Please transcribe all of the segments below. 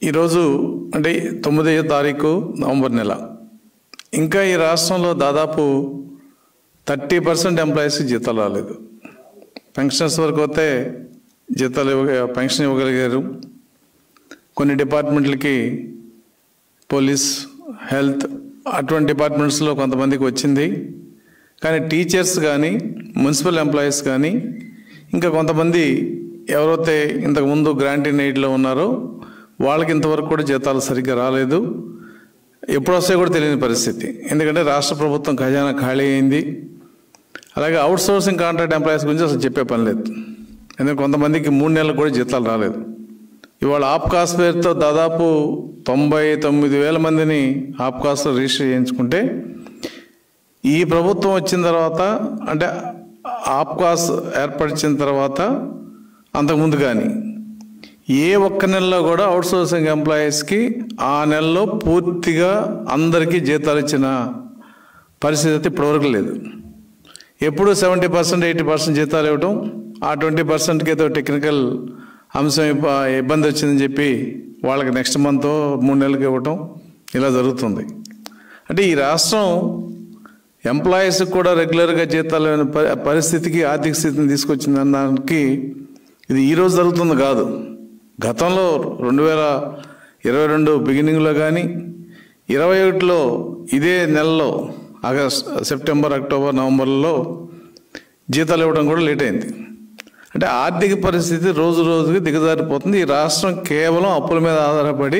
ఈరోజు అంటే తొమ్మిదో తారీఖు నవంబర్ నెల ఇంకా ఈ రాష్ట్రంలో దాదాపు థర్టీ పర్సెంట్ ఎంప్లాయీస్కి జీతాలు రాలేదు పెన్షనర్స్ వరకు వస్తే జీతాలు ఇవ్వ పెన్షన్ ఇవ్వగలిగారు కొన్ని డిపార్ట్మెంట్లకి పోలీస్ హెల్త్ అటువంటి డిపార్ట్మెంట్స్లో కొంతమందికి వచ్చింది కానీ టీచర్స్ కానీ మున్సిపల్ ఎంప్లాయీస్ కానీ ఇంకా కొంతమంది ఎవరైతే ఇంతకుముందు గ్రాంట్ ఇన్ ఎయిడ్లో ఉన్నారో వాళ్ళకి ఇంతవరకు కూడా జీతాలు సరిగ్గా రాలేదు ఎప్పుడు వస్తాయో కూడా తెలియని పరిస్థితి ఎందుకంటే రాష్ట్ర ప్రభుత్వం ఖజానా ఖాళీ అయింది అలాగే అవుట్ సోర్సింగ్ కాంట్రాక్ట్ ఎంప్లాయీస్ గురించి అసలు చెప్పే పని లేదు ఎందుకంటే కొంతమందికి మూడు నెలలకు కూడా జీతాలు రాలేదు ఇవాళ ఆప్కాస్ పేరుతో దాదాపు తొంభై తొమ్మిది వేల మందిని ఆప్కాస్లో రిజిస్టర్ చేయించుకుంటే ఈ ప్రభుత్వం వచ్చిన తర్వాత అంటే ఆప్కాస్ ఏర్పరిచిన తర్వాత అంతకుముందు కానీ ఏ ఒక్క నెలలో కూడా అవుట్ సోర్సింగ్ ఎంప్లాయీస్కి ఆ నెలలో పూర్తిగా అందరికీ జీతాలు ఇచ్చిన పరిస్థితి అయితే ఇప్పటివరకు లేదు ఎప్పుడు సెవెంటీ పర్సెంట్ ఎయిటీ పర్సెంట్ జీతాలు ఇవ్వటం ఆ ట్వంటీ పర్సెంట్కి ఏదో టెక్నికల్ అంశం ఇబ్బ- ఇబ్బంది వచ్చిందని చెప్పి వాళ్ళకి నెక్స్ట్ మంత్ మూడు నెలలకు ఇవ్వటం ఇలా జరుగుతుంది అంటే ఈ రాష్ట్రం ఎంప్లాయీస్కి కూడా రెగ్యులర్గా జీతాలు ఇవ్వని పరి- పరిస్థితికి ఆర్థిక స్థితిని తీసుకొచ్చింది అనడానికి ఇది ఈరోజు జరుగుతుంది కాదు గతంలో రెండు వేల ఇరవై రెండు బిగినింగ్లో కానీ ఇరవై ఒకటిలో ఇదే నెలలో ఆగస్ట్ సెప్టెంబర్ అక్టోబర్ నవంబర్లో జీతాలు ఇవ్వడం కూడా లేట్ అయింది అంటే ఆర్థిక పరిస్థితి రోజు రోజుకి దిగజారిపోతుంది ఈ రాష్ట్రం కేవలం అప్పుల మీద ఆధారపడి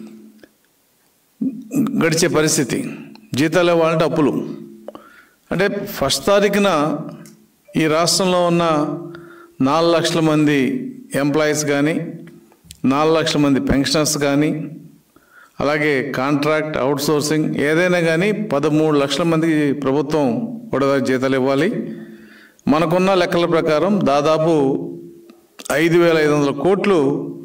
గడిచే పరిస్థితి జీతాలు ఇవ్వాలంటే అప్పులు అంటే ఫస్ట్ తారీఖున ఈ రాష్ట్రంలో ఉన్న నాలుగు లక్షల మంది ఎంప్లాయీస్ కానీ నాలుగు లక్షల మంది పెన్షనర్స్ కానీ అలాగే కాంట్రాక్ట్ అవుట్సోర్సింగ్ ఏదైనా కానీ పదమూడు లక్షల మందికి ప్రభుత్వం కూడా జీతాలు ఇవ్వాలి మనకున్న లెక్కల ప్రకారం దాదాపు ఐదు వేల ఐదు వందల కోట్లు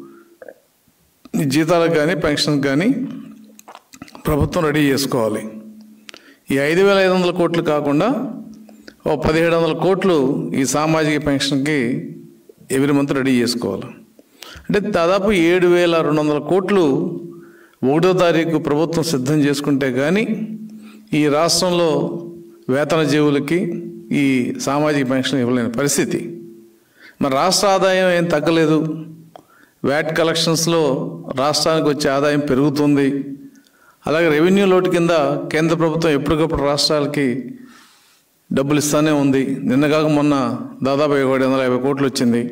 ఈ జీతాలకు కానీ పెన్షన్కి కానీ ప్రభుత్వం రెడీ చేసుకోవాలి ఈ ఐదు వేల ఐదు వందల కోట్లు కాకుండా ఓ పదిహేడు వందల కోట్లు ఈ సామాజిక పెన్షన్కి ఎవ్రీ మంత్ రెడీ చేసుకోవాలి అంటే దాదాపు ఏడు వేల రెండు వందల కోట్లు ఒకటో తారీఖు ప్రభుత్వం సిద్ధం చేసుకుంటే కానీ ఈ రాష్ట్రంలో వేతన జీవులకి ఈ సామాజిక పెన్షన్ ఇవ్వలేని పరిస్థితి మరి రాష్ట్ర ఆదాయం ఏం తగ్గలేదు వ్యాట్ కలెక్షన్స్లో రాష్ట్రానికి వచ్చే ఆదాయం పెరుగుతుంది అలాగే రెవెన్యూ లోటు కింద కేంద్ర ప్రభుత్వం ఎప్పటికప్పుడు రాష్ట్రాలకి డబ్బులు ఇస్తానే ఉంది నిన్న కాక మొన్న దాదాపు ఏడు వందల యాభై కోట్లు వచ్చింది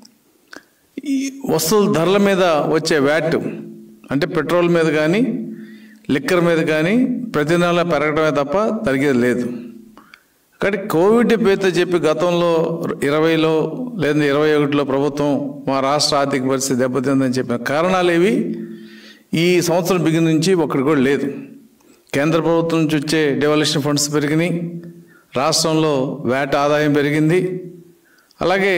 ఈ వస్తువుల ధరల మీద వచ్చే వ్యాట్ అంటే పెట్రోల్ మీద కానీ లిక్కర్ మీద కానీ ప్రతి నెల పెరగడమే తప్ప తరిగేది లేదు కానీ కోవిడ్ పేరుతో చెప్పి గతంలో ఇరవైలో లేదా ఇరవై ఒకటిలో ప్రభుత్వం మా రాష్ట్ర ఆర్థిక పరిస్థితి దెబ్బతిందని చెప్పిన కారణాలు ఏవి ఈ సంవత్సరం బిగిన నుంచి ఒకటి కూడా లేదు కేంద్ర ప్రభుత్వం నుంచి వచ్చే డెవల్యూషన్ ఫండ్స్ పెరిగినాయి రాష్ట్రంలో వ్యాట్ ఆదాయం పెరిగింది అలాగే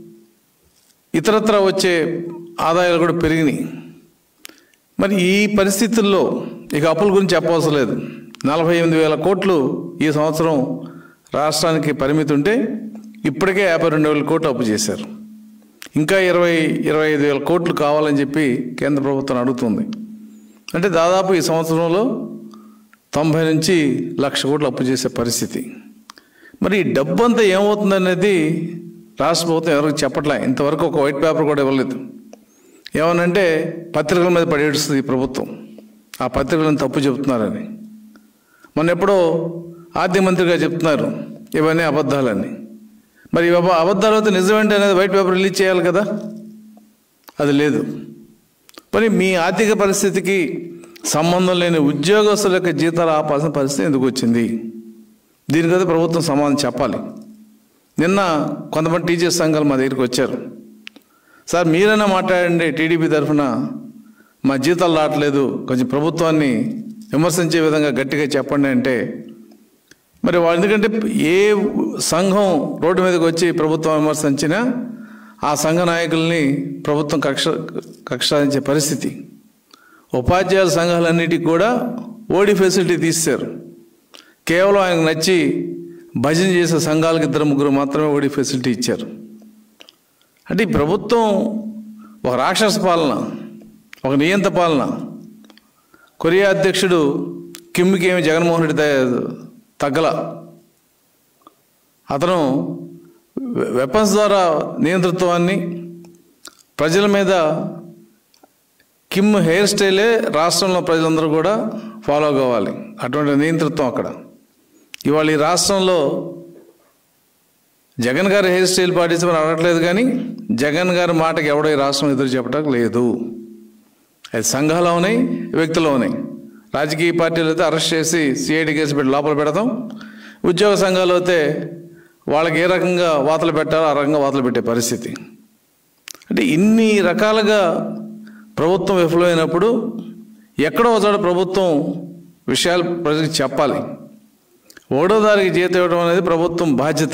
ఇతరత్ర వచ్చే ఆదాయాలు కూడా పెరిగినాయి మరి ఈ పరిస్థితుల్లో ఇక అప్పుల గురించి చెప్పవలసిన లేదు నలభై ఎనిమిది వేల కోట్లు ఈ సంవత్సరం రాష్ట్రానికి పరిమితి ఉంటే ఇప్పటికే యాభై రెండు వేల కోట్లు అప్పు చేశారు ఇంకా ఇరవై ఇరవై ఐదు వేల కోట్లు కావాలని చెప్పి కేంద్ర ప్రభుత్వం అడుగుతుంది అంటే దాదాపు ఈ సంవత్సరంలో తొంభై నుంచి లక్ష కోట్లు అప్పు చేసే పరిస్థితి మరి ఈ డబ్బు అంతా ఏమవుతుందనేది రాష్ట్ర ప్రభుత్వం ఎవరికి చెప్పట్లే ఇంతవరకు ఒక వైట్ పేపర్ కూడా ఇవ్వలేదు ఏమనంటే పత్రికల మీద పడేస్తుంది ఈ ప్రభుత్వం ఆ పత్రికలను తప్పు చెబుతున్నారని మొన్న ఎప్పుడో ఆర్థిక మంత్రిగా చెప్తున్నారు ఇవన్నీ అబద్ధాలని మరి ఇవి అబ- అబద్ధాలు అయితే నిజమేంటి అనేది వైట్ పేపర్ రిలీజ్ చేయాలి కదా అది లేదు మరి మీ ఆర్థిక పరిస్థితికి సంబంధం లేని ఉద్యోగస్తుల యొక్క జీతాలు ఆపాల్సిన పరిస్థితి ఎందుకు వచ్చింది దీనికైతే ప్రభుత్వం సమాధానం చెప్పాలి నిన్న కొంతమంది టీచర్స్ సంఘాలు మా దగ్గరికి వచ్చారు సార్ మీరైనా మాట్లాడండి టీడీపీ తరఫున మా జీతాలు రావట్లేదు కొంచెం ప్రభుత్వాన్ని విమర్శించే విధంగా గట్టిగా చెప్పండి అంటే మరి వాళ్ళు ఎందుకంటే ఏ సంఘం రోడ్డు మీదకి వచ్చి ప్రభుత్వం విమర్శించినా ఆ సంఘ నాయకుల్ని ప్రభుత్వం కక్ష కక్షాదించే పరిస్థితి ఉపాధ్యాయుల సంఘాలన్నిటికీ కూడా ఓడి ఫెసిలిటీ తీశారు కేవలం ఆయనకు నచ్చి భజన చేసే సంఘాలకు ఇద్దరు ముగ్గురు మాత్రమే ఓడి ఫెసిలిటీ ఇచ్చారు అంటే ఈ ప్రభుత్వం ఒక రాక్షస పాలన ఒక నియంత పాలన కొరియా అధ్యక్షుడు కిమ్కి ఏమి జగన్మోహన్ రెడ్డి త- తగ్గల అతను వె- వెపన్స్ ద్వారా నియంతృత్వాన్ని ప్రజల మీద కిమ్ హెయిర్ స్టైలే రాష్ట్రంలో ప్రజలందరూ కూడా ఫాలో కావాలి అటువంటి నియంతృత్వం అక్కడ ఇవాళ ఈ రాష్ట్రంలో జగన్ గారి హెయిర్ స్టైల్ పాటించమని అడగట్లేదు కానీ జగన్ గారి మాటకి ఎవడో ఈ రాష్ట్రం ఎదురు చెప్పడం లేదు అది సంఘాలు ఉన్నాయి వ్యక్తులు ఉన్నాయి రాజకీయ పార్టీలు అయితే అరెస్ట్ చేసి సిఐడి కేసు పెట్టి లోపల పెడతాం ఉద్యోగ సంఘాలు అయితే వాళ్ళకి ఏ రకంగా వాతలు పెట్టాలో ఆ రకంగా వాతలు పెట్టే పరిస్థితి అంటే ఇన్ని రకాలుగా ప్రభుత్వం విఫలమైనప్పుడు ఎక్కడో ఒక చోట ప్రభుత్వం విషయాలు ప్రజలకు చెప్పాలి ఒకటో తారీఖు జీతం ఇవ్వడం అనేది ప్రభుత్వం బాధ్యత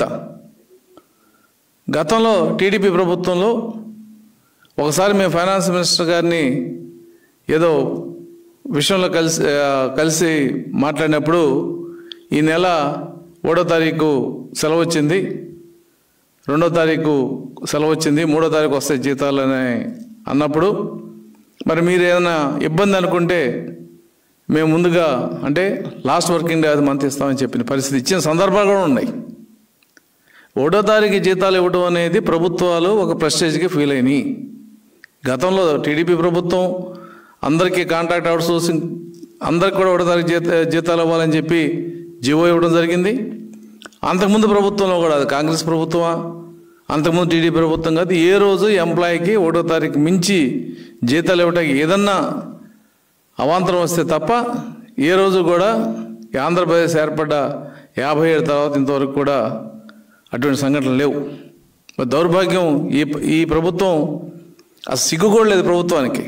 గతంలో టీడీపీ ప్రభుత్వంలో ఒకసారి మేము ఫైనాన్స్ మినిస్టర్ గారిని ఏదో విషయంలో కలిసి ఆ, కలిసి మాట్లాడినప్పుడు ఈ నెల ఒకటో తారీఖు సెలవు వచ్చింది రెండో తారీఖు సెలవు వచ్చింది మూడో తారీఖు వస్తాయి జీతాలు అని అన్నప్పుడు మరి మీరు ఏదైనా ఇబ్బంది అనుకుంటే మేము ముందుగా అంటే లాస్ట్ వర్కింగ్ డే అది మంత్ ఇస్తామని చెప్పిన పరిస్థితి ఇచ్చిన సందర్భాలు కూడా ఉన్నాయి ఒకటో తారీఖు జీతాలు ఇవ్వడం అనేది ప్రభుత్వాలు ఒక ప్రెస్టేజ్కి ఫీల్ అయినాయి గతంలో టీడీపీ ప్రభుత్వం అందరికీ కాంట్రాక్ట్ అవుట్ సోర్సింగ్ అందరికి కూడా ఒకటో తారీఖు జీత జీతాలు ఇవ్వాలని చెప్పి జీవో ఇవ్వడం జరిగింది అంతకుముందు ప్రభుత్వంలో కూడా అది కాంగ్రెస్ ప్రభుత్వమా అంతకుముందు టీడీపీ ప్రభుత్వం కాదు ఏ రోజు ఎంప్లాయీకి ఒకటో తారీఖు మించి జీతాలు ఇవ్వడానికి ఏదన్నా అవాంతరం వస్తే తప్ప ఏ రోజు కూడా ఈ ఆంధ్రప్రదేశ్ ఏర్పడ్డ యాభై ఏడు తర్వాత ఇంతవరకు కూడా అటువంటి సంఘటనలు లేవు మరి దౌర్భాగ్యం ఈ ఈ ప్రభుత్వం అసలు సిగ్గు కూడా లేదు ప్రభుత్వానికి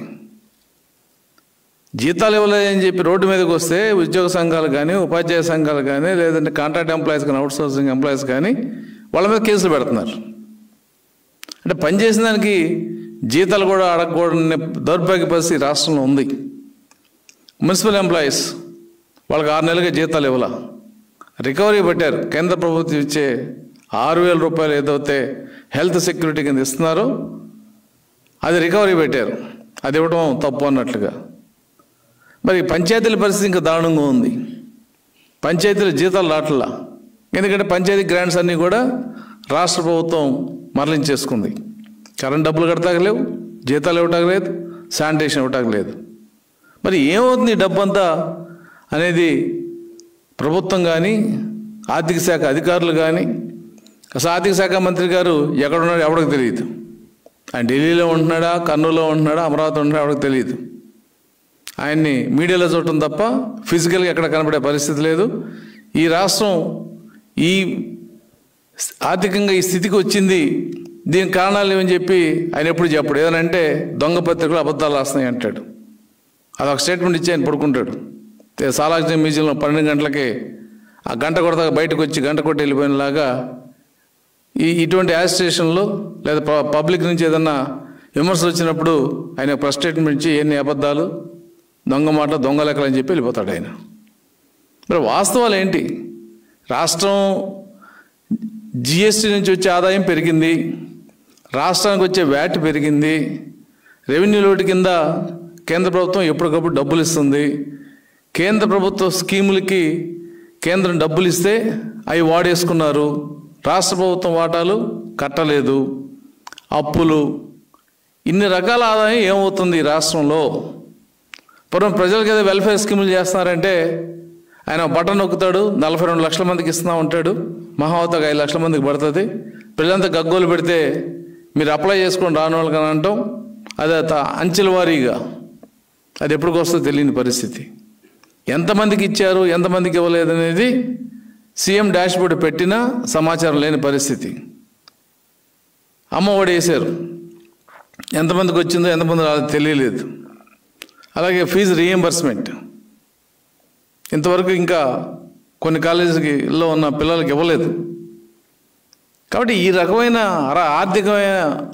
జీతాలు ఇవ్వలేదని చెప్పి రోడ్డు మీదకి వస్తే ఉద్యోగ సంఘాలు కానీ ఉపాధ్యాయ సంఘాలు కానీ లేదంటే కాంట్రాక్ట్ ఎంప్లాయీస్ కానీ అవుట్ సోర్సింగ్ ఎంప్లాయీస్ కానీ వాళ్ళ మీద కేసులు పెడుతున్నారు అంటే పనిచేసిన దానికి జీతాలు కూడా అడగకూడని దౌర్భాగ్య పరిస్థితి రాష్ట్రంలో ఉంది మున్సిపల్ ఎంప్లాయీస్ వాళ్ళకి ఆరు నెలలుగా జీతాలు ఇవ్వాల రికవరీ పెట్టారు కేంద్ర ప్రభుత్వం ఇచ్చే ఆరు వేల రూపాయలు ఏదైతే హెల్త్ సెక్యూరిటీ కింద ఇస్తున్నారో అది రికవరీ పెట్టారు అది ఇవ్వడం తప్పు అన్నట్లుగా మరి పంచాయతీల పరిస్థితి ఇంకా దారుణంగా ఉంది పంచాయతీల జీతాలు రావట్లా ఎందుకంటే పంచాయతీ గ్రాంట్స్ అన్నీ కూడా రాష్ట్ర ప్రభుత్వం మరలించేసుకుంది కరెంట్ డబ్బులు కడతాక లేవు జీతాలు ఇవ్వటానికి లేదు శానిటేషన్ ఇవ్వటానికి లేదు మరి ఏమవుతుంది ఈ డబ్బంతా అనేది ప్రభుత్వం కానీ ఆర్థిక శాఖ అధికారులు కానీ అసలు ఆర్థిక శాఖ మంత్రి గారు ఎక్కడున్నాడో ఎవరికి తెలియదు ఆయన ఢిల్లీలో ఉంటున్నాడా కర్నూలులో ఉంటున్నాడా అమరావతి ఉంటున్నాడా ఎవరికి తెలియదు ఆయన్ని మీడియాలో చూడటం తప్ప ఫిజికల్గా ఎక్కడ కనబడే పరిస్థితి లేదు ఈ రాష్ట్రం ఈ ఆర్థికంగా ఈ స్థితికి వచ్చింది దీనికి కారణాలు ఏమని చెప్పి ఆయన ఎప్పుడు చెప్పడు ఏదనంటే దొంగ పత్రికలు అబద్ధాలు రాస్తున్నాయి అంటాడు అదొక స్టేట్మెంట్ ఇచ్చి ఆయన పడుకుంటాడు తే- సాలార్జీ మ్యూజియంలో పన్నెండు గంటలకి ఆ గంట కొడతాక బయటకు వచ్చి గంట కొట్టి వెళ్ళిపోయినలాగా ఈ ఇటువంటి యాజ్ స్టేషన్లో లేదా ప- పబ్లిక్ నుంచి ఏదన్నా విమర్శలు వచ్చినప్పుడు ఆయన ప్రెస్ స్టేట్మెంట్ ఇచ్చి ఎన్ని అబద్ధాలు దొంగ మాట దొంగ లెక్కలు అని చెప్పి వెళ్ళిపోతాడు ఆయన మరి వాస్తవాలు ఏంటి రాష్ట్రం జిఎస్టీ నుంచి వచ్చే ఆదాయం పెరిగింది రాష్ట్రానికి వచ్చే వ్యాట్ పెరిగింది రెవెన్యూ లోటు కింద కేంద్ర ప్రభుత్వం ఎప్పటికప్పుడు డబ్బులు ఇస్తుంది కేంద్ర ప్రభుత్వ స్కీములకి కేంద్రం డబ్బులు ఇస్తే అవి వాడేసుకున్నారు రాష్ట్ర ప్రభుత్వం వాటాలు కట్టలేదు అప్పులు ఇన్ని రకాల ఆదాయం ఏమవుతుంది ఈ రాష్ట్రంలో పూర్వం ప్రజలకు ఏదో వెల్ఫేర్ స్కీములు చేస్తున్నారంటే ఆయన బటన్ నొక్కుతాడు నలభై రెండు లక్షల మందికి ఇస్తున్నా ఉంటాడు మహావతకు ఐదు లక్షల మందికి పడుతుంది ప్రజలంతా గగ్గోలు పెడితే మీరు అప్లై చేసుకొని రాని వాళ్ళకి అని అంటాం అది త- అంచెల వారీగా అది ఎప్పటికి వస్తుందో తెలియని పరిస్థితి ఎంతమందికి ఇచ్చారు ఎంతమందికి ఇవ్వలేదు అనేది సీఎం డాష్ బోర్డు పెట్టినా సమాచారం లేని పరిస్థితి అమ్మ ఒడి వేశారు ఎంతమందికి వచ్చిందో ఎంతమంది రాలేదో తెలియలేదు అలాగే ఫీజు రీఎంబర్స్మెంట్ ఇంతవరకు ఇంకా కొన్ని కాలేజీలో ఉన్న పిల్లలకి ఇవ్వలేదు కాబట్టి ఈ రకమైన అరా ఆర్థికమైన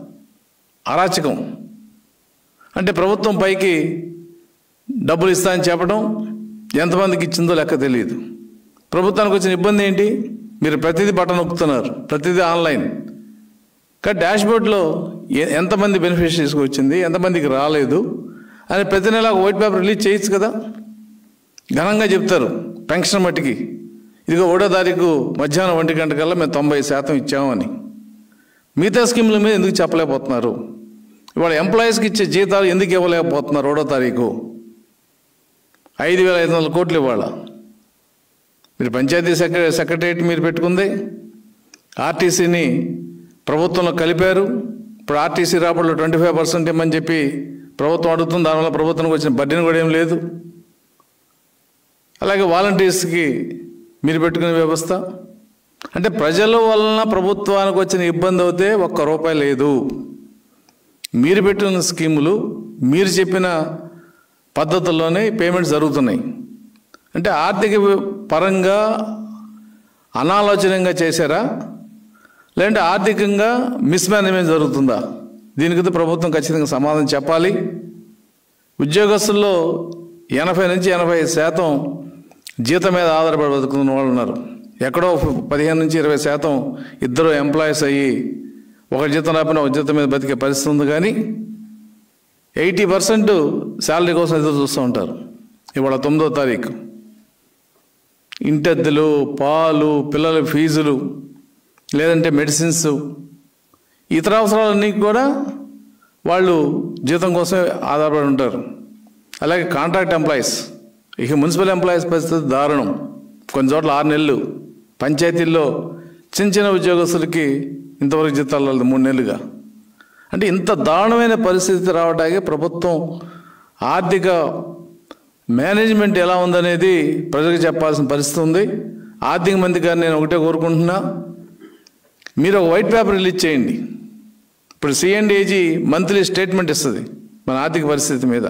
అరాచకం అంటే ప్రభుత్వం పైకి డబ్బులు ఇస్తా అని చెప్పడం ఎంతమందికి ఇచ్చిందో లెక్క తెలియదు ప్రభుత్వానికి వచ్చిన ఇబ్బంది ఏంటి మీరు ప్రతిదీ బటన్ నొక్కుతున్నారు ప్రతిదీ ఆన్లైన్ కానీ డాష్బోర్డ్లో ఎ- ఎంతమంది బెనిఫిషరీస్కి వచ్చింది ఎంతమందికి రాలేదు అని ప్రతి నెల ఒక వైట్ పేపర్ రిలీజ్ చేయొచ్చు కదా ఘనంగా చెప్తారు పెన్షన్ మట్టికి ఇదిగో ఒకటో తారీఖు మధ్యాహ్నం ఒంటి గంట కల్లా మేము తొంభై శాతం ఇచ్చామని మిగతా స్కీముల మీద ఎందుకు చెప్పలేకపోతున్నారు ఇవాళ ఎంప్లాయీస్కి ఇచ్చే జీతాలు ఎందుకు ఇవ్వలేకపోతున్నారు ఒకటో తారీఖు ఐదు వేల ఐదు వందల కోట్లు ఇవాళ మీరు పంచాయతీ సెక్ర సెక్రటరియట్ మీరు పెట్టుకుంది ఆర్టీసీని ప్రభుత్వంలో కలిపారు ఇప్పుడు ఆర్టీసీ రాబడిలో ట్వంటీ ఫైవ్ పర్సెంట్ ఇమ్మని చెప్పి ప్రభుత్వం అడుగుతుంది దానివల్ల ప్రభుత్వానికి వచ్చిన బడ్డీని కూడా ఏం లేదు అలాగే వాలంటీర్స్కి మీరు పెట్టుకునే వ్యవస్థ అంటే ప్రజల వలన ప్రభుత్వానికి వచ్చిన ఇబ్బంది అవుతే ఒక్క రూపాయి లేదు మీరు పెట్టిన స్కీములు మీరు చెప్పిన పద్ధతుల్లోనే పేమెంట్స్ జరుగుతున్నాయి అంటే ఆర్థిక పరంగా అనాలోచనంగా చేశారా లేదంటే ఆర్థికంగా మిస్మేనేజ్మెంట్ జరుగుతుందా దీనికి ప్రభుత్వం ఖచ్చితంగా సమాధానం చెప్పాలి ఉద్యోగస్తుల్లో ఎనభై నుంచి ఎనభై శాతం జీతం మీద ఆధారపడి బతుకుతున్న వాళ్ళు ఉన్నారు ఎక్కడో పదిహేను నుంచి ఇరవై శాతం ఇద్దరు ఎంప్లాయీస్ అయ్యి ఒక జీతం రాపిన ఒక జీతం మీద బతికే పరిస్థితి ఉంది కానీ ఎయిటీ పర్సెంట్ శాలరీ కోసం ఎదురు చూస్తూ ఉంటారు ఇవాళ తొమ్మిదో తారీఖు ఇంటద్దెలు పాలు పిల్లల ఫీజులు లేదంటే మెడిసిన్స్ ఇతర అవసరాలన్నీ కూడా వాళ్ళు జీతం కోసం ఆధారపడి ఉంటారు అలాగే కాంట్రాక్ట్ ఎంప్లాయీస్ ఇక మున్సిపల్ ఎంప్లాయీస్ పరిస్థితి దారుణం కొన్ని చోట్ల ఆరు నెలలు పంచాయతీల్లో చిన్న చిన్న ఉద్యోగస్తులకి ఇంతవరకు జీతాలు రాలేదు మూడు నెలలుగా అంటే ఇంత దారుణమైన పరిస్థితి రావడానికి ప్రభుత్వం ఆర్థిక మేనేజ్మెంట్ ఎలా ఉందనేది ప్రజలకు చెప్పాల్సిన పరిస్థితి ఉంది ఆర్థిక మంత్రి గారు నేను ఒకటే కోరుకుంటున్నా మీరు ఒక వైట్ పేపర్ రిలీజ్ చేయండి ఇప్పుడు సిఎండిఏజీ మంత్లీ స్టేట్మెంట్ ఇస్తుంది మన ఆర్థిక పరిస్థితి మీద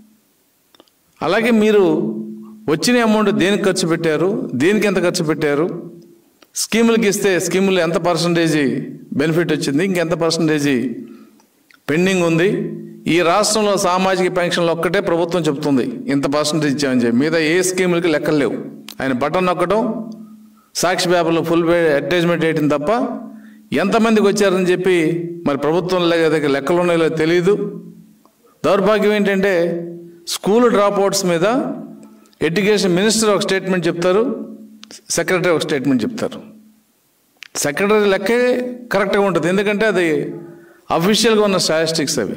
అలాగే మీరు వచ్చిన అమౌంట్ దేనికి ఖర్చు పెట్టారు దేనికి ఎంత ఖర్చు పెట్టారు స్కీములకి ఇస్తే స్కీములు ఎంత పర్సంటేజీ బెనిఫిట్ వచ్చింది ఇంకెంత పర్సంటేజీ పెండింగ్ ఉంది ఈ రాష్ట్రంలో సామాజిక పెన్షన్లు ఒక్కటే ప్రభుత్వం చెప్తుంది ఇంత పర్సంటేజ్ ఇచ్చామని చెప్పి మీద ఏ స్కీములకి లెక్కలు లేవు ఆయన బటన్ నొక్కడం సాక్షి పేపర్లో ఫుల్ అడ్వర్టైజ్మెంట్ వేయటం తప్ప ఎంతమందికి వచ్చారని చెప్పి మరి ప్రభుత్వం దగ్గర లెక్కలు ఉన్నాయో తెలియదు దౌర్భాగ్యం ఏంటంటే స్కూల్ డ్రాప్ అవుట్స్ మీద ఎడ్యుకేషన్ మినిస్టర్ ఒక స్టేట్మెంట్ చెప్తారు సెక్రటరీ ఒక స్టేట్మెంట్ చెప్తారు సెక్రటరీ లెక్కే కరెక్ట్గా ఉంటుంది ఎందుకంటే అది అఫీషియల్గా ఉన్న స్టాటిస్టిక్స్ అవి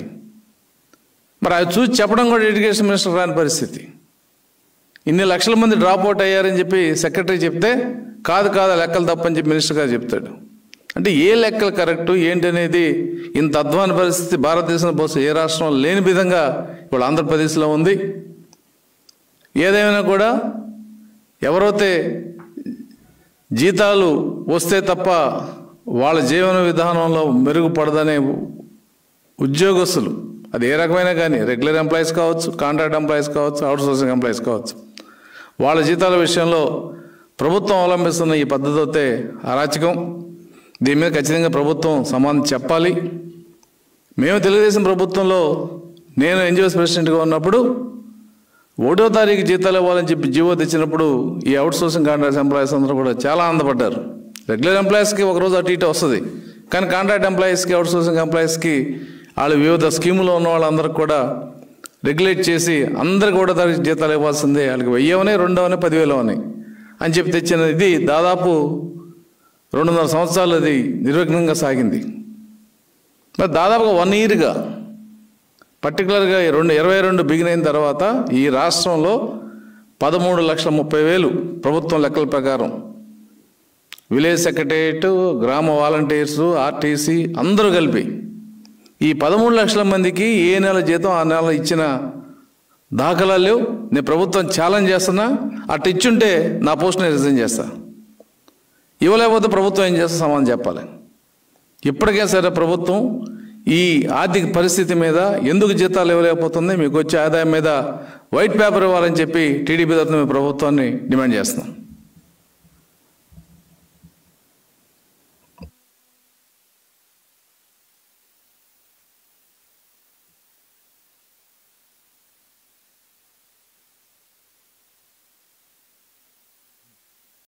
మరి అవి చూసి చెప్పడం కూడా ఎడ్యుకేషన్ మినిస్టర్ రాని పరిస్థితి ఇన్ని లక్షల మంది డ్రాప్ అవుట్ అయ్యారని చెప్పి సెక్రటరీ చెప్తే కాదు కాదు ఆ లెక్కలు తప్పని చెప్పి మినిస్టర్ గారు చెప్తాడు అంటే ఏ లెక్కలు కరెక్ట్ ఏంటి అనేది ఇంత అధ్వాన పరిస్థితి భారతదేశంలో బహుశా ఏ రాష్ట్రంలో లేని విధంగా ఇప్పుడు ఆంధ్రప్రదేశ్లో ఉంది ఏదేమైనా కూడా ఎవరైతే జీతాలు వస్తే తప్ప వాళ్ళ జీవన విధానంలో మెరుగుపడదనే ఉద్యోగస్తులు అది ఏ రకమైన కానీ రెగ్యులర్ ఎంప్లాయీస్ కావచ్చు కాంట్రాక్ట్ ఎంప్లాయీస్ కావచ్చు అవుట్సోర్సింగ్ ఎంప్లాయీస్ కావచ్చు వాళ్ళ జీతాల విషయంలో ప్రభుత్వం అవలంబిస్తున్న ఈ పద్ధతి అయితే అరాచకం దీని మీద ఖచ్చితంగా ప్రభుత్వం సమాధానం చెప్పాలి మేము తెలుగుదేశం ప్రభుత్వంలో నేను ఎన్జిఓస్ ప్రెసిడెంట్గా ఉన్నప్పుడు ఒకటో తారీఖు జీతాలు ఇవ్వాలని చెప్పి జీవో తెచ్చినప్పుడు ఈ అవుట్ సోర్సింగ్ కాంట్రాక్ట్ ఎంప్లాయీస్ అందరూ కూడా చాలా ఆనందపడ్డారు రెగ్యులర్ ఎంప్లాయీస్కి ఒకరోజు అటు ఇటు వస్తుంది కానీ కాంట్రాక్ట్ ఎంప్లాయీస్కి అవుట్ సోర్సింగ్ ఎంప్లాయీస్కి వాళ్ళు వివిధ స్కీములో ఉన్న వాళ్ళందరికీ కూడా రెగ్యులేట్ చేసి అందరికి ఒకటో తారీఖు జీతాలు ఇవ్వాల్సిందే వాళ్ళకి వెయ్యవని రెండవని పదివేలు అని అని చెప్పి తెచ్చిన ఇది దాదాపు రెండున్నర సంవత్సరాలు అది నిర్విఘ్నంగా సాగింది మరి దాదాపుగా వన్ ఇయర్గా పర్టికులర్గా ఈ రెండు ఇరవై రెండు బిగిన్ అయిన తర్వాత ఈ రాష్ట్రంలో పదమూడు లక్షల ముప్పై వేలు ప్రభుత్వం లెక్కల ప్రకారం విలేజ్ సెక్రటరియట్ గ్రామ వాలంటీర్స్ ఆర్టీసీ అందరూ కలిపి ఈ పదమూడు లక్షల మందికి ఏ నెల జీతం ఆ నెల ఇచ్చిన దాఖలాలు లేవు నేను ప్రభుత్వం ఛాలెంజ్ చేస్తున్నా అటు ఇచ్చుంటే నా పోస్ట్ నేను రిజైన్ చేస్తా ఇవ్వలేకపోతే ప్రభుత్వం ఏం చేస్తా సమాధానం చెప్పాలి ఇప్పటికే సరే ప్రభుత్వం ఈ ఆర్థిక పరిస్థితి మీద ఎందుకు జీతాలు ఇవ్వలేకపోతుంది మీకు వచ్చే ఆదాయం మీద వైట్ పేపర్ ఇవ్వాలని చెప్పి టీడీపీ తరఫున మేము ప్రభుత్వాన్ని డిమాండ్ చేస్తున్నాం